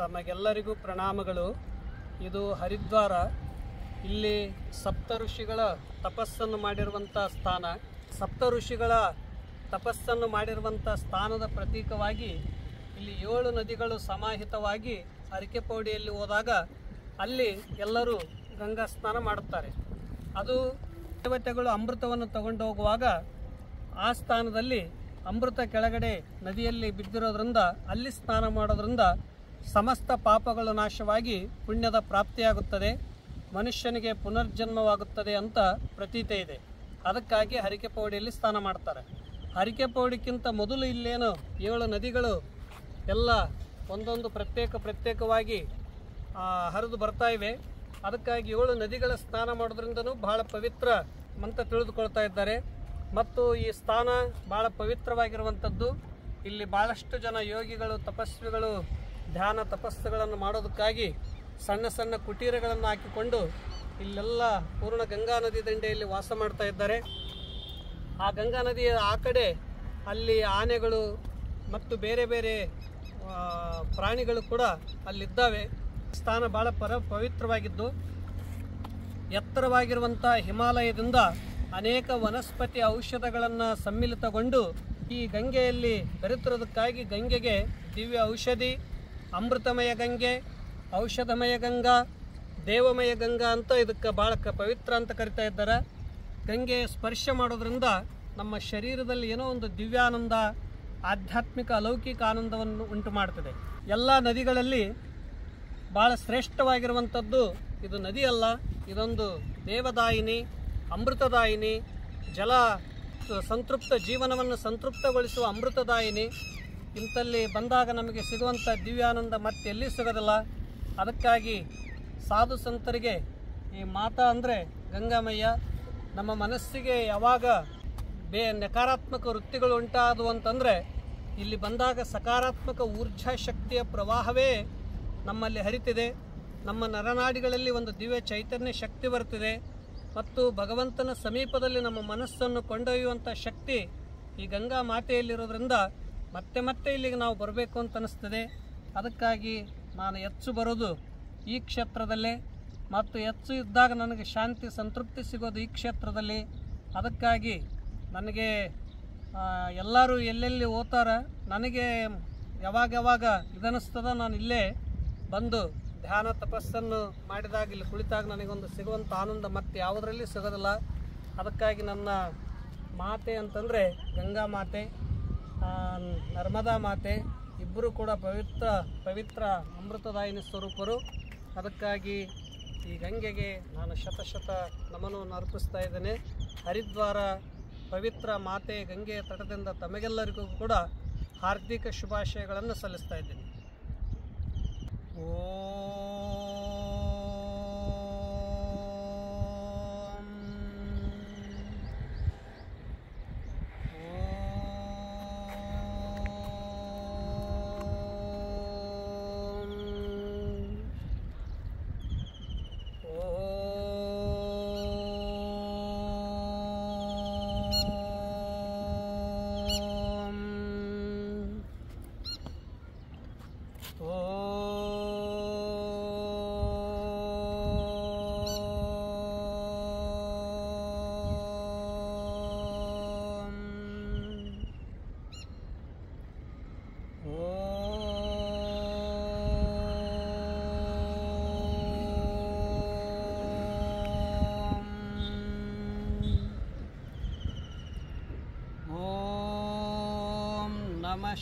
ತಮಗೆಲ್ಲರಿಗೂ ಪ್ರಣಾಮಗಳು ಇದು ಹರಿದ್ವಾರ ಇಲ್ಲಿ ಸಪ್ತ ಋಷಿಗಳ ತಪಸ್ಸನ್ನು ಮಾಡಿರುವಂಥ ಸ್ಥಾನ ಸಪ್ತ ಋಷಿಗಳ ತಪಸ್ಸನ್ನು ಮಾಡಿರುವಂಥ ಸ್ಥಾನದ ಪ್ರತೀಕವಾಗಿ ಇಲ್ಲಿ ಏಳು ನದಿಗಳು ಸಮಾಹಿತವಾಗಿ ಅರಿಕೆಪೌಡಿಯಲ್ಲಿ ಹೋದಾಗ ಅಲ್ಲಿ ಎಲ್ಲರೂ ಗಂಗಾ ಸ್ನಾನ ಮಾಡುತ್ತಾರೆ ಅದು ದೇವತೆಗಳು ಅಮೃತವನ್ನು ತಗೊಂಡು ಹೋಗುವಾಗ ಆ ಸ್ಥಾನದಲ್ಲಿ ಅಮೃತ ಕೆಳಗಡೆ ನದಿಯಲ್ಲಿ ಬಿದ್ದಿರೋದ್ರಿಂದ ಅಲ್ಲಿ ಸ್ನಾನ ಮಾಡೋದ್ರಿಂದ ಸಮಸ್ತ ಪಾಪಗಳು ನಾಶವಾಗಿ ಪುಣ್ಯದ ಪ್ರಾಪ್ತಿಯಾಗುತ್ತದೆ ಮನುಷ್ಯನಿಗೆ ಪುನರ್ಜನ್ಮವಾಗುತ್ತದೆ ಅಂತ ಪ್ರತೀತೆ ಇದೆ ಅದಕ್ಕಾಗಿ ಹರಿಕೆ ಪೌಡಿಯಲ್ಲಿ ಸ್ನಾನ ಮಾಡ್ತಾರೆ ಹರಿಕೆ ಪೌಡಿಕ್ಕಿಂತ ಮೊದಲು ಇಲ್ಲೇನು ಏಳು ನದಿಗಳು ಎಲ್ಲ ಒಂದೊಂದು ಪ್ರತ್ಯೇಕ ಪ್ರತ್ಯೇಕವಾಗಿ ಆ, ಹರಿದು ಬರ್ತಾ ಇವೆ ಅದಕ್ಕಾಗಿ ಏಳು ನದಿಗಳ ಸ್ನಾನ ಮಾಡೋದ್ರಿಂದನೂ ಬಹಳ ಪವಿತ್ರ ಅಂತ ತಿಳಿದುಕೊಳ್ತಾ ಇದ್ದಾರೆ ಮತ್ತು ಈ ಸ್ಥಾನ ಬಹಳ ಪವಿತ್ರವಾಗಿರುವಂಥದ್ದು ಇಲ್ಲಿ ಭಾಳಷ್ಟು ಜನ ಯೋಗಿಗಳು ತಪಸ್ವಿಗಳು ಧ್ಯಾನ ತಪಸ್ಸುಗಳನ್ನು ಮಾಡೋದಕ್ಕಾಗಿ ಸಣ್ಣ ಸಣ್ಣ ಕುಟೀರಗಳನ್ನು ಹಾಕಿಕೊಂಡು ಇಲ್ಲೆಲ್ಲ ಪೂರ್ಣ ಗಂಗಾ ನದಿ ದಂಡೆಯಲ್ಲಿ ವಾಸ ಮಾಡ್ತಾ ಇದ್ದಾರೆ ಆ ಗಂಗಾ ನದಿಯ ಆ ಕಡೆ ಅಲ್ಲಿ ಆನೆಗಳು ಮತ್ತು ಬೇರೆ ಬೇರೆ ಆ, ಪ್ರಾಣಿಗಳು ಕೂಡ ಅಲ್ಲಿದ್ದಾವೆ ಸ್ಥಾನ ಬಹಳ ಪರ ಪವಿತ್ರವಾಗಿದ್ದು ಎತ್ತರವಾಗಿರುವಂಥ ಹಿಮಾಲಯದಿಂದ ಅನೇಕ ವನಸ್ಪತಿ ಔಷಧಗಳನ್ನು ಸಮ್ಮಿಲಿತಗೊಂಡು ಈ ಗಂಗೆಯಲ್ಲಿ ಬೆರೆತಿರೋದಕ್ಕಾಗಿ ಗಂಗೆಗೆ ದಿವ್ಯ ಔಷಧಿ ಅಮೃತಮಯ ಗಂಗೆ ಔಷಧಮಯ ಗಂಗಾ ದೇವಮಯ ಗಂಗಾ ಅಂತ ಇದಕ್ಕೆ ಭಾಳ ಕ ಪವಿತ್ರ ಅಂತ ಕರಿತಾ ಇದ್ದಾರೆ ಗಂಗೆ ಸ್ಪರ್ಶ ಮಾಡೋದ್ರಿಂದ ನಮ್ಮ ಶರೀರದಲ್ಲಿ ಏನೋ ಒಂದು ದಿವ್ಯಾನಂದ ಆಧ್ಯಾತ್ಮಿಕ ಅಲೌಕಿಕ ಆನಂದವನ್ನು ಉಂಟು ಮಾಡ್ತದೆ ಎಲ್ಲ ನದಿಗಳಲ್ಲಿ ಭಾಳ ಶ್ರೇಷ್ಠವಾಗಿರುವಂಥದ್ದು ಇದು ನದಿ ಅಲ್ಲ ಇದೊಂದು ದೇವದಾಯಿನಿ ಅಮೃತದಾಯಿನಿ ಜಲ ಸಂತೃಪ್ತ ಜೀವನವನ್ನು ಸಂತೃಪ್ತಗೊಳಿಸುವ ಅಮೃತದಾಯಿನಿ ಇಂಥಲ್ಲಿ ಬಂದಾಗ ನಮಗೆ ಸಿಗುವಂಥ ದಿವ್ಯಾನಂದ ಮತ್ತೆ ಎಲ್ಲಿ ಸಿಗೋದಿಲ್ಲ ಅದಕ್ಕಾಗಿ ಸಾಧು ಸಂತರಿಗೆ ಈ ಮಾತಾ ಅಂದರೆ ಗಂಗಾಮಯ್ಯ ನಮ್ಮ ಮನಸ್ಸಿಗೆ ಯಾವಾಗ ಬೇ ನಕಾರಾತ್ಮಕ ವೃತ್ತಿಗಳು ಉಂಟಾದವು ಅಂತಂದರೆ ಇಲ್ಲಿ ಬಂದಾಗ ಸಕಾರಾತ್ಮಕ ಊರ್ಜಾ ಶಕ್ತಿಯ ಪ್ರವಾಹವೇ ನಮ್ಮಲ್ಲಿ ಹರಿತಿದೆ ನಮ್ಮ ನರನಾಡಿಗಳಲ್ಲಿ ಒಂದು ದಿವ್ಯ ಚೈತನ್ಯ ಶಕ್ತಿ ಬರ್ತಿದೆ ಮತ್ತು ಭಗವಂತನ ಸಮೀಪದಲ್ಲಿ ನಮ್ಮ ಮನಸ್ಸನ್ನು ಕೊಂಡೊಯ್ಯುವಂಥ ಶಕ್ತಿ ಈ ಗಂಗಾ ಮಾತೆಯಲ್ಲಿರೋದ್ರಿಂದ ಮತ್ತೆ ಮತ್ತೆ ಇಲ್ಲಿಗೆ ನಾವು ಬರಬೇಕು ಅಂತ ಅನಿಸ್ತದೆ ಅದಕ್ಕಾಗಿ ನಾನು ಹೆಚ್ಚು ಬರೋದು ಈ ಕ್ಷೇತ್ರದಲ್ಲೇ ಮತ್ತು ಹೆಚ್ಚು ಇದ್ದಾಗ ನನಗೆ ಶಾಂತಿ ಸಂತೃಪ್ತಿ ಸಿಗೋದು ಈ ಕ್ಷೇತ್ರದಲ್ಲಿ ಅದಕ್ಕಾಗಿ ನನಗೆ ಆ, ಎಲ್ಲರೂ ಎಲ್ಲೆಲ್ಲಿ ಓದ್ತಾರ ನನಗೆ ಯಾವಾಗ ಯಾವಾಗ ಇದನ್ನಿಸ್ತದ ನಾನು ಇಲ್ಲೇ ಬಂದು ಧ್ಯಾನ ತಪಸ್ಸನ್ನು ಮಾಡಿದಾಗ ಇಲ್ಲಿ ಕುಳಿತಾಗ ನನಗೊಂದು ಸಿಗುವಂಥ ಆನಂದ ಮತ್ತೆ ಯಾವುದರಲ್ಲಿ ಸಿಗೋದಿಲ್ಲ ಅದಕ್ಕಾಗಿ ನನ್ನ ಮಾತೆ ಅಂತಂದರೆ ಗಂಗಾ ಮಾತೆ ಆ, ನರ್ಮದಾ ಮಾತೆ ಇಬ್ಬರು ಕೂಡ ಪವಿತ್ರ ಪವಿತ್ರ ಅಮೃತದಾಯಿನಿ ಸ್ವರೂಪರು ಅದಕ್ಕಾಗಿ ಈ ಗಂಗೆಗೆ ನಾನು ಶತಶತ ನಮನವನ್ನು ಅರ್ಪಿಸ್ತಾ ಇದ್ದೇನೆ ಹರಿದ್ವಾರ ಪವಿತ್ರ ಮಾತೆ ಗಂಗೆಯ ತಟದಿಂದ ತಮಗೆಲ್ಲರಿಗೂ ಕೂಡ ಹಾರ್ದಿಕ ಶುಭಾಶಯಗಳನ್ನು ಸಲ್ಲಿಸ್ತಾ ಇದ್ದೀನಿ ಓಂ ಓಂ ನಮಃ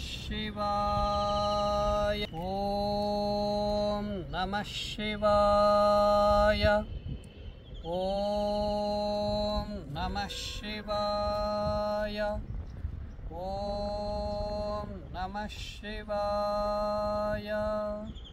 ಶಿವಾಯ ಓಂ ನಮಃ ಶಿವಾಯ ಓಂ ನಮಃ ಶಿವಾಯ ಓಂ ನಮಃ ಶಿವಾಯ